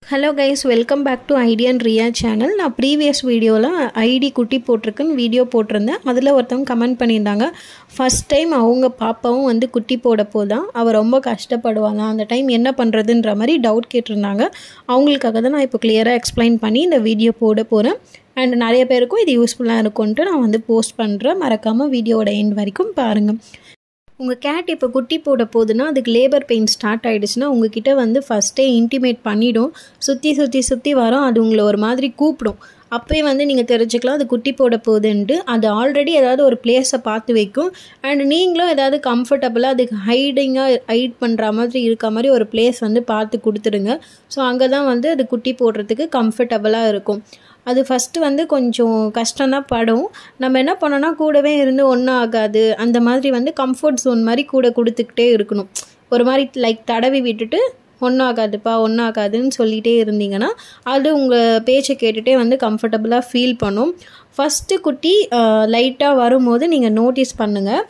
hello guys welcome back to ID and Riya channel நான் previous வீடியோவில் ஐடி குட்டி போட்டிருக்குன்னு வீடியோ போட்டிருந்தேன் அதில் ஒருத்தவங்க கமெண்ட் பண்ணியிருந்தாங்க ஃபஸ்ட் டைம் அவங்க பாப்பாவும் வந்து குட்டி போட போதான் அவள் ரொம்ப கஷ்டப்படுவாங்க அந்த டைம் என்ன பண்ணுறதுன்ற மாதிரி டவுட் கேட்டிருந்தாங்க அவங்களுக்காக தான் நான் இப்போ கிளியராக எக்ஸ்பிளைன் பண்ணி இந்த வீடியோ போட போகிறேன் அண்ட் நிறைய பேருக்கும் இது யூஸ்ஃபுல்லாக இருக்கும்ன்ட்டு நான் வந்து போஸ்ட் பண்ணுறேன் மறக்காமல் வீடியோவோட எண்ட் வரைக்கும் பாருங்கள் உங்கள் கேட் இப்போ குட்டி போட போகுதுன்னா அதுக்கு லேபர் பெயின் ஸ்டார்ட் ஆகிடுச்சுன்னா உங்ககிட்ட வந்து ஃபஸ்ட்டே இன்டிமேட் பண்ணிடும் சுற்றி சுற்றி சுற்றி வரும் அது உங்களை ஒரு மாதிரி கூப்பிடும் அப்போயே வந்து நீங்கள் தெரிஞ்சுக்கலாம் அது குட்டி போட போகுதுன்ட்டு அது ஆல்ரெடி ஏதாவது ஒரு பிளேஸை பார்த்து வைக்கும் அண்ட் நீங்களும் ஏதாவது கம்ஃபர்டபுளாக அதுக்கு ஹைடிங்காக ஹைட் பண்ணுற மாதிரி இருக்க மாதிரி ஒரு பிளேஸ் வந்து பார்த்து கொடுத்துடுங்க ஸோ அங்கே தான் வந்து அது குட்டி போடுறதுக்கு கம்ஃபர்டபுளாக இருக்கும் அது ஃபஸ்ட்டு வந்து கொஞ்சம் கஷ்டம்தான் படும் நம்ம என்ன பண்ணோன்னா கூடவே இருந்து ஒன்றும் ஆகாது அந்த மாதிரி வந்து கம்ஃபர்ட் ஜோன் மாதிரி கூட கொடுத்துக்கிட்டே இருக்கணும் ஒரு மாதிரி லைக் தடவி விட்டுட்டு ஒன்றும் ஆகாதுப்பா ஒன்றும் ஆகாதுன்னு சொல்லிகிட்டே இருந்தீங்கன்னா அது உங்கள் பேச்சை கேட்டுகிட்டே வந்து கம்ஃபர்டபுளாக ஃபீல் பண்ணும் ஃபஸ்ட்டு குட்டி லைட்டாக வரும்போது நீங்கள் நோட்டீஸ் பண்ணுங்கள்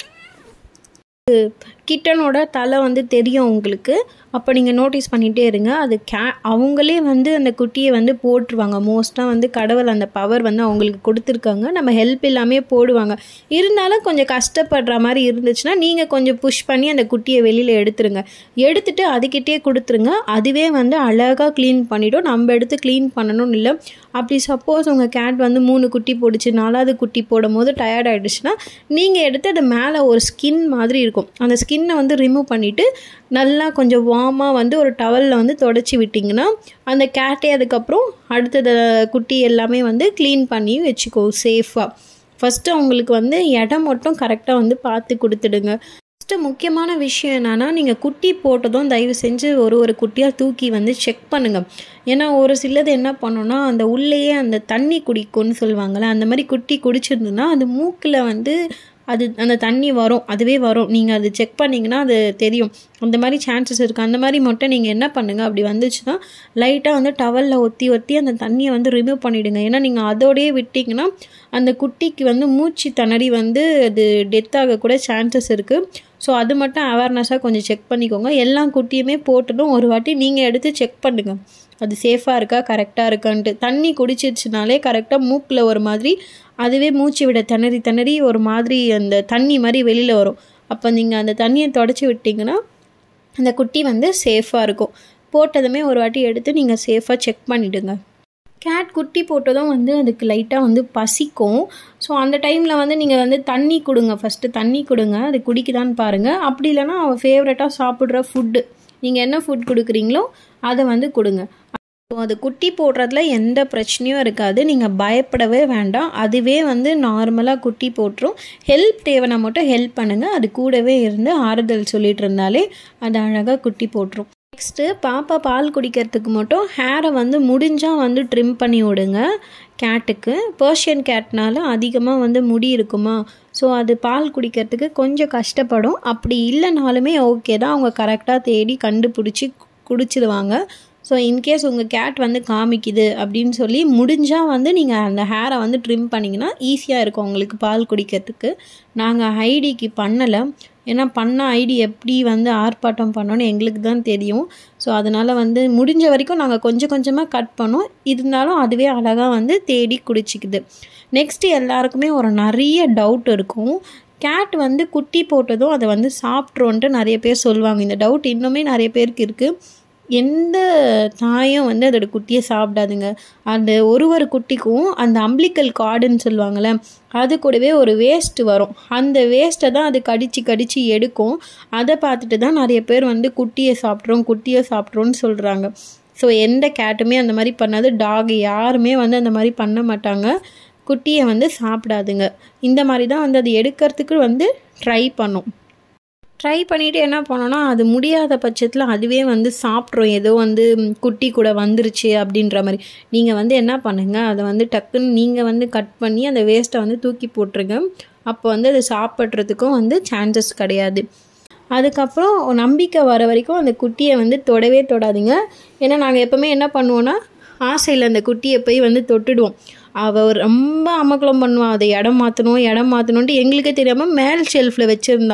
கிட்டனோட தலை வந்து தெரியும் உங்களுக்கு அப்போ நீங்கள் நோட்டீஸ் பண்ணிகிட்டே இருங்க அது கே அவங்களே வந்து அந்த குட்டியை வந்து போட்டுருவாங்க மோஸ்ட்டாக வந்து கடவுள் அந்த பவர் வந்து அவங்களுக்கு கொடுத்துருக்காங்க நம்ம ஹெல்ப் இல்லாமே போடுவாங்க இருந்தாலும் கொஞ்சம் கஷ்டப்படுற மாதிரி இருந்துச்சுன்னா நீங்கள் கொஞ்சம் புஷ் பண்ணி அந்த குட்டியை வெளியில் எடுத்துருங்க எடுத்துட்டு அதுக்கிட்டே கொடுத்துருங்க அதுவே வந்து அழகாக க்ளீன் பண்ணிவிடும் நம்ம எடுத்து க்ளீன் பண்ணணும்னு இல்லை அப்படி சப்போஸ் உங்கள் கேட் வந்து மூணு குட்டி போடுச்சு நாலாவது குட்டி போடும் போது டயர்ட் ஆகிடுச்சுன்னா நீங்கள் எடுத்து அது மேலே ஒரு ஸ்கின் மாதிரி இருக்கும் அந்த ஸ்கின்னை வந்து ரிமூவ் பண்ணிவிட்டு நல்லா கொஞ்சம் வார்மாக வந்து ஒரு டவலில் வந்து தொடச்சி விட்டிங்கன்னா அந்த கேட்டே அதுக்கப்புறம் அடுத்தது குட்டி எல்லாமே வந்து க்ளீன் பண்ணி வச்சுக்கோ சேஃபாக ஃபஸ்ட்டு அவங்களுக்கு வந்து இடம் மட்டும் கரெக்டாக வந்து பார்த்து கொடுத்துடுங்க ஃபஸ்ட்டு முக்கியமான விஷயம் என்னென்னா நீங்கள் குட்டி போட்டதும் தயவு செஞ்சு ஒரு ஒரு குட்டியாக தூக்கி வந்து செக் பண்ணுங்கள் ஏன்னா ஒரு சிலது என்ன பண்ணோன்னா அந்த உள்ளேயே அந்த தண்ணி குடிக்கும்னு சொல்லுவாங்கள்ல அந்த மாதிரி குட்டி குடிச்சிருந்துன்னா அது மூக்கில் வந்து அது அந்த தண்ணி வரும் அதுவே வரும் நீங்கள் அது செக் பண்ணிங்கன்னா அது தெரியும் அந்த மாதிரி சான்சஸ் இருக்குது அந்த மாதிரி மட்டும் நீங்கள் என்ன பண்ணுங்கள் அப்படி வந்துச்சுன்னா லைட்டாக வந்து டவலில் ஒத்தி ஒத்தி அந்த தண்ணியை வந்து ரிமூவ் பண்ணிவிடுங்க ஏன்னா நீங்கள் அதோடையே விட்டிங்கன்னா அந்த குட்டிக்கு வந்து மூச்சு திணறி வந்து அது டெத் ஆகக்கூட சான்சஸ் இருக்குது ஸோ அது மட்டும் அவேர்னஸாக கொஞ்சம் செக் பண்ணிக்கோங்க எல்லா குட்டியுமே போட்டதும் ஒரு வாட்டி நீங்கள் எடுத்து செக் பண்ணுங்கள் அது சேஃபாக இருக்கா கரெக்டாக இருக்கான்ட்டு தண்ணி குடிச்சிருச்சுனாலே கரெக்டாக மூக்கில் ஒரு மாதிரி அதுவே மூச்சு விட திணறி திணறி ஒரு மாதிரி அந்த தண்ணி மாதிரி வெளியில் வரும் அப்போ நீங்கள் அந்த தண்ணியை தொடச்சி விட்டிங்கன்னா அந்த குட்டி வந்து சேஃபாக இருக்கும் போட்டதுமே ஒரு வாட்டி எடுத்து நீங்கள் சேஃபாக செக் பண்ணிவிடுங்க கேட் குட்டி போட்டதும் வந்து அதுக்கு லைட்டாக வந்து பசிக்கும் ஸோ அந்த டைமில் வந்து நீங்கள் வந்து தண்ணி கொடுங்க ஃபஸ்ட்டு தண்ணி கொடுங்க அது குடிக்குதான்னு பாருங்கள் அப்படி இல்லைனா அவள் ஃபேவரட்டாக சாப்பிட்ற ஃபுட்டு நீங்கள் என்ன ஃபுட் கொடுக்குறீங்களோ அதை வந்து கொடுங்க ஸோ அது குட்டி போடுறதுல எந்த பிரச்சனையும் இருக்காது நீங்கள் பயப்படவே வேண்டாம் அதுவே வந்து நார்மலாக குட்டி போட்டுரும் ஹெல்ப் தேவைன்னா மட்டும் ஹெல்ப் பண்ணுங்கள் அது கூடவே இருந்து ஆறுதல் சொல்லிட்டு இருந்தாலே அது அழகாக குட்டி போட்டுரும் நெக்ஸ்ட்டு பாப்பா பால் குடிக்கிறதுக்கு மட்டும் ஹேரை வந்து முடிஞ்சால் வந்து ட்ரிம் பண்ணி விடுங்க கேட்டுக்கு பர்ஷியன் கேட்னால அதிகமாக வந்து முடி இருக்குமா ஸோ அது பால் குடிக்கிறதுக்கு கொஞ்சம் கஷ்டப்படும் அப்படி இல்லைனாலுமே ஓகே தான் அவங்க கரெக்டாக தேடி கண்டுபிடிச்சி குடிச்சிடுவாங்க ஸோ இன்கேஸ் உங்கள் கேட் வந்து காமிக்குது அப்படின்னு சொல்லி முடிஞ்சால் வந்து நீங்கள் அந்த ஹேரை வந்து ட்ரிம் பண்ணிங்கன்னா ஈஸியாக இருக்கும் உங்களுக்கு பால் குடிக்கிறதுக்கு நாங்கள் ஐடிக்கு பண்ணலை ஏன்னா பண்ண ஐடி எப்படி வந்து ஆர்ப்பாட்டம் பண்ணோன்னு எங்களுக்கு தான் தெரியும் ஸோ அதனால் வந்து முடிஞ்ச வரைக்கும் நாங்கள் கொஞ்சம் கொஞ்சமாக கட் பண்ணோம் இருந்தாலும் அதுவே அழகாக வந்து தேடி குடிச்சிக்குது நெக்ஸ்ட்டு எல்லாருக்குமே ஒரு நிறைய டவுட் இருக்கும் கேட் வந்து குட்டி போட்டதும் அதை வந்து சாப்பிட்றோன்ட்டு நிறைய பேர் சொல்லுவாங்க இந்த டவுட் இன்னுமே நிறைய பேருக்கு இருக்குது எந்த தாயும் வந்து அதோட குட்டியை சாப்பிடாதுங்க அந்த ஒரு ஒரு குட்டிக்கும் அந்த அம்பிளிக்கல் கார்டுன்னு சொல்லுவாங்கள்ல அது கூடவே ஒரு வேஸ்ட் வரும் அந்த வேஸ்ட்டை தான் அது கடித்து கடித்து எடுக்கும் அதை பார்த்துட்டு தான் நிறைய பேர் வந்து குட்டியை சாப்பிட்றோம் குட்டியை சாப்பிட்றோன்னு சொல்கிறாங்க ஸோ எந்த கேட்டுமே அந்த மாதிரி பண்ணாது டாக் யாருமே வந்து அந்த மாதிரி பண்ண மாட்டாங்க குட்டியை வந்து சாப்பிடாதுங்க இந்த மாதிரி தான் வந்து அது எடுக்கிறதுக்கு வந்து ட்ரை பண்ணும் ட்ரை பண்ணிவிட்டு என்ன பண்ணோன்னா அது முடியாத பட்சத்தில் அதுவே வந்து சாப்பிட்றோம் ஏதோ வந்து குட்டி கூட வந்துருச்சு அப்படின்ற மாதிரி நீங்கள் வந்து என்ன பண்ணுங்கள் அதை வந்து டக்குன்னு நீங்கள் வந்து கட் பண்ணி அந்த வேஸ்ட்டை வந்து தூக்கி போட்டுருங்க அப்போ வந்து அது சாப்பிட்றதுக்கும் வந்து சான்சஸ் கிடையாது அதுக்கப்புறம் நம்பிக்கை வர வரைக்கும் அந்த குட்டியை வந்து தொடவே தொடாதீங்க ஏன்னா நாங்கள் எப்போவுமே என்ன பண்ணுவோன்னா ஆசையில் அந்த குட்டியை போய் வந்து தொட்டுடுவோம் அவள் ரொம்ப அமக்கலம் பண்ணுவாள் அதை இடம் மாற்றணும் இடம் மாற்றணுன்ட்டு எங்களுக்கே தெரியாமல் மேல் ஷெல்ஃபில் வச்சுருந்தா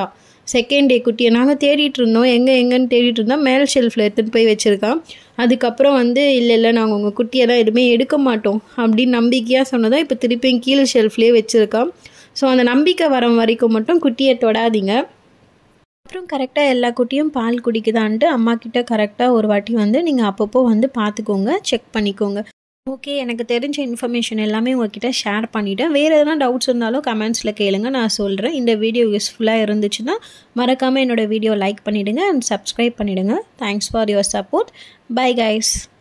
செகண்ட் டே குட்டியை நாங்கள் தேடிட்டு இருந்தோம் எங்கே எங்கன்னு தேடிட்டு இருந்தோம் மேல் ஷெல்ஃபில் எடுத்துகிட்டு போய் வச்சுருக்கான் அதுக்கப்புறம் வந்து இல்லை இல்லை நாங்கள் உங்கள் குட்டியெல்லாம் எதுவுமே எடுக்க மாட்டோம் அப்படின்னு நம்பிக்கையாக சொன்னதான் இப்போ திருப்பியும் கீழ் ஷெல்ஃப்லேயே வச்சுருக்கான் ஸோ அந்த நம்பிக்கை வர வரைக்கும் மட்டும் குட்டியை தொடாதீங்க அப்புறம் கரெக்டாக எல்லா குட்டியும் பால் குடிக்குதான்ட்டு அம்மா கிட்ட கரெக்டாக ஒரு வாட்டி வந்து நீங்கள் அப்பப்போ வந்து பார்த்துக்கோங்க செக் பண்ணிக்கோங்க ஓகே எனக்கு தெரிஞ்ச இன்ஃபர்மேஷன் எல்லாமே உங்ககிட்ட ஷேர் பண்ணிவிட்டேன் வேறு எதனா டவுட்ஸ் இருந்தாலும் கமெண்ட்ஸில் கேளுங்க நான் சொல்கிறேன் இந்த வீடியோ யூஸ்ஃபுல்லாக இருந்துச்சுன்னா மறக்காமல் என்னோடய வீடியோ லைக் பண்ணிவிடுங்க அண்ட் சப்ஸ்கிரைப் பண்ணிவிடுங்க thanks for your support bye guys